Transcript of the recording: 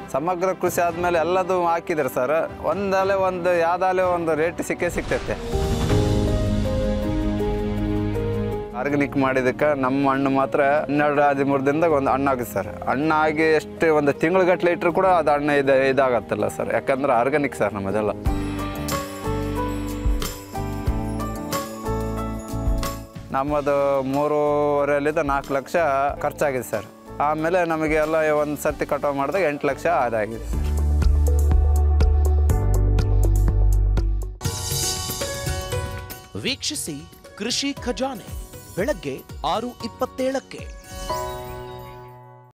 ಸಮಗ್ರ ಕೃಷಿ ಆದಮೇಲೆ ಎಲ್ಲದು ಹಾಕಿದ್ರೆ ಸರ್ ಒಂದಲೆ ಒಂದು ಯಾವ್ದಾಲೆ ಒಂದು ರೇಟ್ ಸಿಕ್ಕೇ ಸಿಗ್ತೈತೆ ಆರ್ಗಾನಿಕ್ ಮಾಡಿದಕ್ಕೆ ನಮ್ಮ ಹಣ್ಣು ಮಾತ್ರ ಹನ್ನೆರಡು ಹದಿಮೂರು ದಿನದಾಗ ಒಂದು ಹಣ್ಣು ಆಗುತ್ತೆ ಸರ್ ಹಣ್ಣಾಗಿ ಎಷ್ಟು ಒಂದು ತಿಂಗಳು ಇಟ್ಟರು ಕೂಡ ಅದು ಹಣ್ಣು ಇದು ಇದಾಗತ್ತಲ್ಲ ಸರ್ ಯಾಕಂದ್ರೆ ಆರ್ಗಾನಿಕ್ ಸರ್ ನಮ್ಮದೆಲ್ಲ ನಮ್ಮದು ಮೂರುವರೆಯಲ್ಲಿದ್ದ ನಾಲ್ಕು ಲಕ್ಷ ಖರ್ಚಾಗಿದೆ ಸರ್ ಆಮೇಲೆ ನಮಗೆ ಎಲ್ಲ ಒಂದು ಸರ್ತಿ ಕಟಾವು ಮಾಡಿದಾಗ ಎಂಟು ಲಕ್ಷ ಆದಾಗಿದೆ ಸರ್ ವೀಕ್ಷಿಸಿ ಕೃಷಿ ಖಜಾನೆ ಬೆಳಗ್ಗೆ ಆರು ಇಪ್ಪತ್ತೇಳಕ್ಕೆ